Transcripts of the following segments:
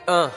Uh.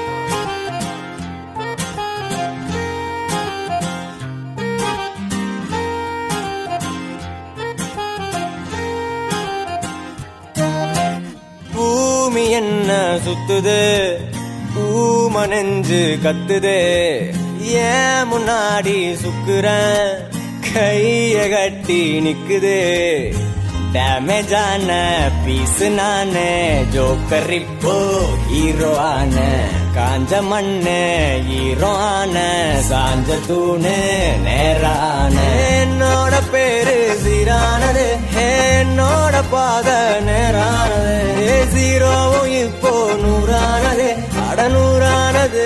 பூமி என்ன சுத்துது பூம நெஞ்சு கத்துது ஏன் முன்னாடி சுக்குறேன் கைய கட்டி நிக்குது டேமேஜ் ஆன பீஸ் நானு ஜோக்கர் இப்போ ஹீரோ ஆன காஞ்ச மண்ணு ஹீரோ ஆன சாஞ்ச தூணு நேரான என்னோட பேரு சீரானது என்னோட பாத நேரானது ஜீரோவும் இப்போ நூறானது அடநூறானது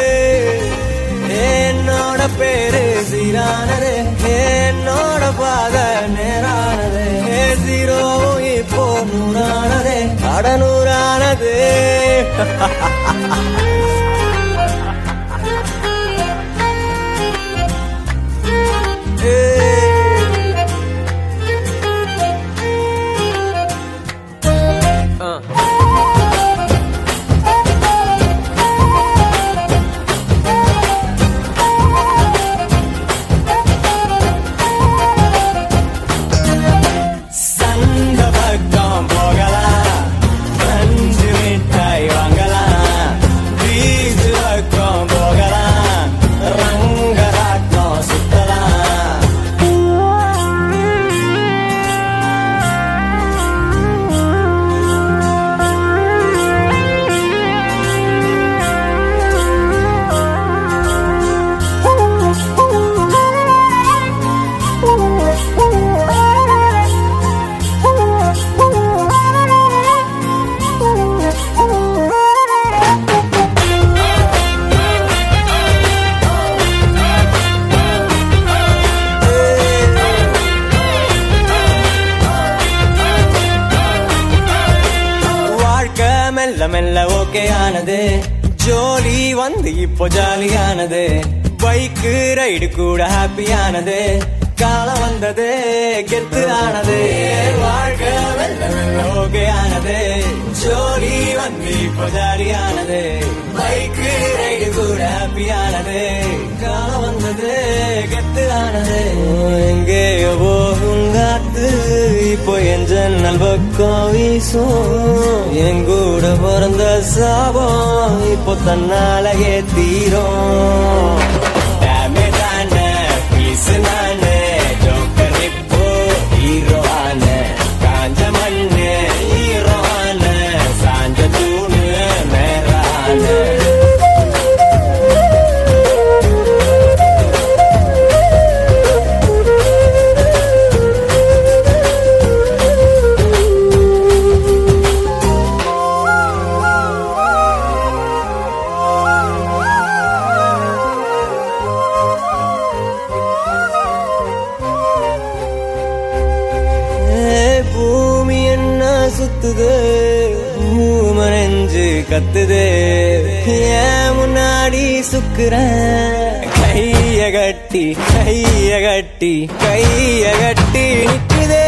என்னோட பேரு சீரானது என்னோட பாத நேரானது ஜீரோவும் இப்போ நூறானது அடநூறானது Uh. சந்த பக்கம் போகலாம் மஞ்சு மிட்டாய் வாங்கலாம் பீச் பக்கம் போகலாம் ரங்கராட்டம் சுத்தலாம் வாழ்க்கை மெல்ல மெல்ல ஓகே ஆனது ஜோலி வந்து இப்போ ஜாலியானது பைக்கு ரைடு கூட ஹாப்பியானது காலம் வந்தது கெத்து ஆனது வாழ்க்கை மெல்ல மெல்ல ஓகே ஆனது ஜோலி வந்து இப்போ ஜாலியானது பைக்கு ரைடு கூட ஹாப்பியானது காலம் வந்தது கெத்து ஆனது எங்கேயோ போகும் காத்து இப்போ என் ஜன்னல் பக்கம் வீசும் என் கூட பிறந்த சாபம் இப்போ தன்னாலேயே தீரும் Damage ஆன piece நானு, joker இப்போ hero ஆன. காஞ்ச மண்ணு hero ஆன. சாஞ்ச தூணு நேரான. ஏ, பூமி என்ன சுத்துது பூம நெஞ்சு கத்துது ஏன் முன்னாடி சுக்குறேன் கைய கட்டி கைய கட்டி கைய கட்டி நிக்குதே